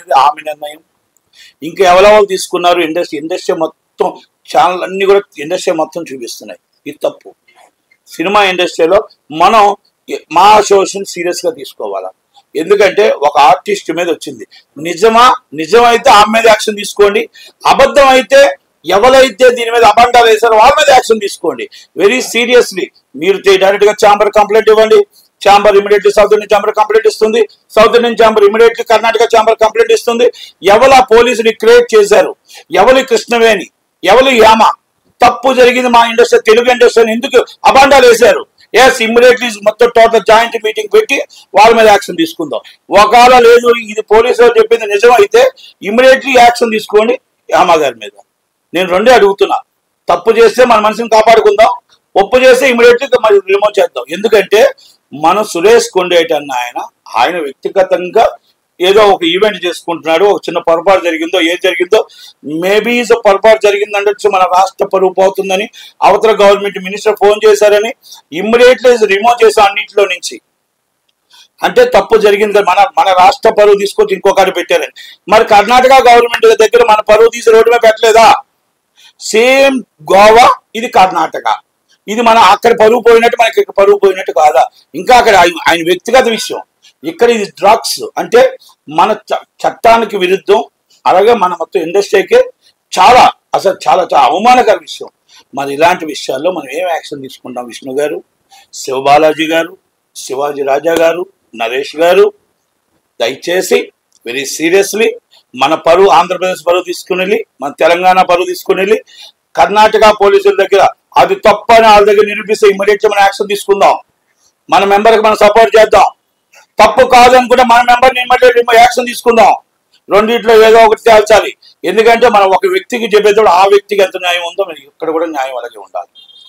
అనేది ఆమె నిర్ణయం ఇంకా ఎవరెవరు తీసుకున్నారు ఇండస్ట్రీ ఇండస్ట్రీ మొత్తం ఛానల్ అన్ని కూడా ఇండస్ట్రీ మొత్తం చూపిస్తున్నాయి ఇది తప్పు సినిమా ఇండస్ట్రీలో మనం మా అసోసియేషన్ సీరియస్ గా తీసుకోవాలా ఎందుకంటే ఒక ఆర్టిస్ట్ మీద వచ్చింది నిజమా నిజమైతే ఆమె మీద యాక్షన్ తీసుకోండి అబద్ధం అయితే ఎవరైతే దీని మీద అబండాలు వేశారో వాళ్ళ మీద యాక్షన్ తీసుకోండి వెరీ సీరియస్లీ మీరు డైరెక్ట్ గా ఛాంబర్ కంప్లైంట్ ఇవ్వండి chamber immediately South Indian chamber complaint ఇస్తుంది South Indian chamber immediately Karnataka chamber complaint ఇస్తుంది ఎవరు ఆ పోలీసుని క్రియేట్ చేశారు ఎవరి కృష్ణవేణి ఎవరు యామ తప్పు జరిగింది మా ఇండస్ట్రీ తెలుగు ఇండస్ట్రీ ఎందుకు అబాండాలు వేశారు ఎస్ ఇమ్మీడియట్లీ మొత్తం టోటల్ జాయింట్ మీటింగ్ పెట్టి వాళ్ళ మీద యాక్షన్ తీసుకుందాం ఒకవేళ లేదు ఇది పోలీసు వాళ్ళు చెప్పింది నిజం అయితే ఇమ్మీడియట్లీ యాక్షన్ తీసుకోండి యామ గారి మీద నేను రెండే అడుగుతున్నా తప్పు చేస్తే మన మనసుని కాపాడుకుందాం ఒప్పు చేస్తే ఇమీడియట్లీ మరి రిమూవ్ చేద్దాం ఎందుకంటే మనం సురేష్ కొండేటి అన్న ఆయన ఆయన వ్యక్తిగతంగా ఏదో ఒక ఈవెంట్ చేసుకుంటున్నాడు ఒక చిన్న పొరపాటు జరిగిందో ఏం జరిగిందో మేబీ ఇస్ పొరపాటు జరిగిందంటే మన రాష్ట్ర పరువు పోతుందని అవతల గవర్నమెంట్ మినిస్టర్ ఫోన్ చేశారని ఇమ్మీడియట్లీ రిమూవ్ చేశాం అన్నింటిలో నుంచి అంటే తప్పు జరిగింది మన మన రాష్ట్ర పరువు తీసుకొచ్చి ఇంకొకటి పెట్టారని మరి కర్ణాటక గవర్నమెంట్ దగ్గర మన పరువు తీసి రోడ్డు మీద పెట్టలేదా సేమ్ గోవా ఇది కర్ణాటక ఇది మన అక్కడ పరువు పోయినట్టు మనకి ఇక్కడ పరువు పోయినట్టు కాదా ఇంకా అక్కడ ఆయన- ఆయన వ్యక్తిగత విషయం ఇక్కడ ఇది డ్రగ్స్ అంటే మన చ- చట్టానికి విరుద్ధం అలాగే మన మొత్తం ఇండస్ట్రీకి చాలా అసలు చాలా చాలా అవమానకర విషయం మరి ఇలాంటి విషయాల్లో మనం ఏం యాక్షన్ తీసుకుంటాం విష్ణు గారు శివబాలాజీ గారు శివాజీ రాజా గారు నరేష్ గారు దయచేసి వెరీ సీరియస్లీ మన పరువు ఆంధ్రప్రదేశ్ పరువు తీసుకుని వెళ్ళి మన తెలంగాణ పరువు తీసుకుని వెళ్ళి కర్ణాటక పోలీసుల దగ్గర అది తప్పు అని వాళ్ళ దగ్గర నిరూపిస్తే ఇమీడియట్ మనం యాక్షన్ తీసుకుందాం మన మెంబర్కి మనం సపోర్ట్ చేద్దాం తప్పు కాదు అనుకుంటే మన మెంబర్ని ఇమీడియట్ యాక్షన్ తీసుకుందాం రెండిట్లో ఏదో ఒకటి తేల్చాలి ఎందుకంటే మనం ఒక వ్యక్తికి చెప్పేటప్పుడు ఆ వ్యక్తికి ఎంత న్యాయం ఉందో మనకి ఇక్కడ కూడా న్యాయం అలాగే ఉండాలి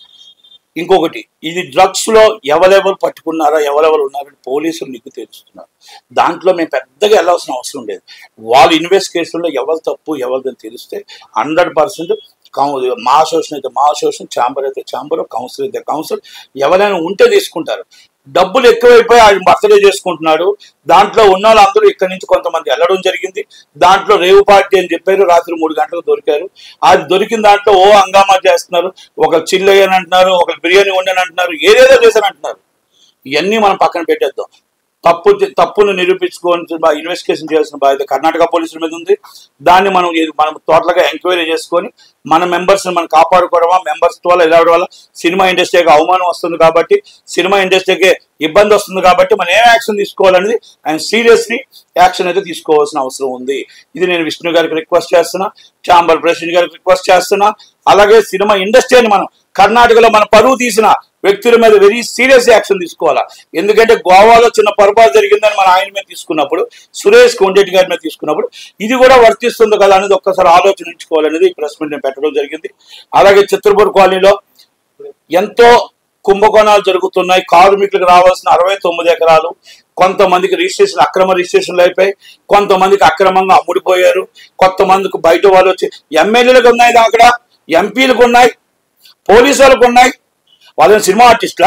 ఇంకొకటి ఇది డ్రగ్స్ లో ఎవరెవరు పట్టుకున్నారా ఎవరెవరు ఉన్నారని పోలీసులు నీకు తెలుస్తున్నారు దాంట్లో మేము పెద్దగా వెళ్ళాల్సిన అవసరం లేదు వాళ్ళు ఇన్వెస్టిగేషన్లో ఎవరు తప్పు ఎవరిదని తెలిస్తే హండ్రెడ్ పర్సెంట్ మా అసోసియేషన్ అయితే మా అసోసియేషన్ ఛాంబర్ అయితే ఛాంబర్ కౌన్సిల్ అయితే కౌన్సిల్ ఎవరైనా ఉంటే తీసుకుంటారు డబ్బులు ఎక్కువైపోయి ఆయన బర్త్డే చేసుకుంటున్నాడు దాంట్లో ఉన్న వాళ్ళందరూ ఇక్కడి నుంచి కొంతమంది వెళ్ళడం జరిగింది దాంట్లో రేవు పార్టీ అని చెప్పారు రాత్రి మూడు గంటలకు దొరికారు అది దొరికిన దాంట్లో ఓ హంగామా చేస్తున్నారు ఒక చిల్లయ్యని అంటున్నారు ఒక బిర్యానీ వండని అంటున్నారు ఏదేదో చేశాను అంటున్నారు ఇవన్నీ మనం పక్కన పెట్టేద్దాం తప్పు తప్పును నిరూపించుకోవాల్సిన బా- ఇన్వెస్టిగేషన్ చేయాల్సిన బాధ్యత కర్ణాటక పోలీసుల మీద ఉంది దాన్ని మనం ఇది- మనం టోటల్గా ఎంక్వైరీ చేసుకొని మన మెంబర్స్ మనం కాపాడుకోవడమా మెంబర్స్ వల్ల ఇలా వల్ల సినిమా ఇండస్ట్రీకి అవమానం వస్తుంది కాబట్టి సినిమా ఇండస్ట్రీకి ఇబ్బంది వస్తుంది కాబట్టి మనం ఏం యాక్షన్ తీసుకోవాలనేది ఆయన సీరియస్లీ యాక్షన్ అయితే తీసుకోవాల్సిన అవసరం ఉంది ఇది నేను విష్ణు గారికి రిక్వెస్ట్ చేస్తున్నా చాంబర్ ప్రెసిడెంట్ గారికి రిక్వెస్ట్ చేస్తున్నా అలాగే సినిమా ఇండస్ట్రీని మనం కర్ణాటకలో మన పరువు తీసిన వ్యక్తుల మీద వెరీ సీరియస్ యాక్షన్ తీసుకోవాలా ఎందుకంటే గోవాలో చిన్న పొరపాటు జరిగిందని మన ఆయన మీద తీసుకున్నప్పుడు సురేష్ కొండెట్టి గారి మీద తీసుకున్నప్పుడు ఇది కూడా వర్తిస్తుంది కదా అనేది ఒక్కసారి ఆలోచించుకోవాలనేది ఈ ప్రెస్ మీట్ నేను పెట్టడం జరిగింది అలాగే చిత్రపూర్ కాలనీలో ఎంతో కుంభకోణాలు జరుగుతున్నాయి కార్మికులకు రావాల్సిన అరవై తొమ్మిది ఎకరాలు కొంతమందికి రిజిస్ట్రేషన్ అక్రమ రిజిస్ట్రేషన్లు అయిపోయి కొంతమందికి అక్రమంగా అమ్ముడిపోయారు కొంతమందికి బయట వాళ్ళు వచ్చి ఎమ్మెల్యేలకు ఉన్నాయి అక్కడ ఎంపీలకు ఉన్నాయి పోలీసు వాళ్ళకు ఉన్నాయి వాళ్ళని సినిమా ఆర్టిస్టులా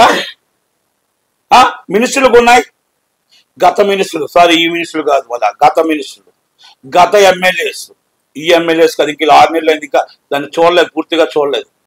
ఆ? మినిస్టర్లకు ఉన్నాయి గత మినిస్టర్లు సారీ ఈ మినిస్టర్లు కాదు వాళ్ళ గత మినిస్టర్లు గత ఎమ్మెల్యేస్ ఈ ఎమ్మెల్యేస్ కదా ఇంకా ఇలా ఆరు నెలలు అయింది ఇంకా దాన్ని చూడలేదు పూర్తిగా చూడలేదు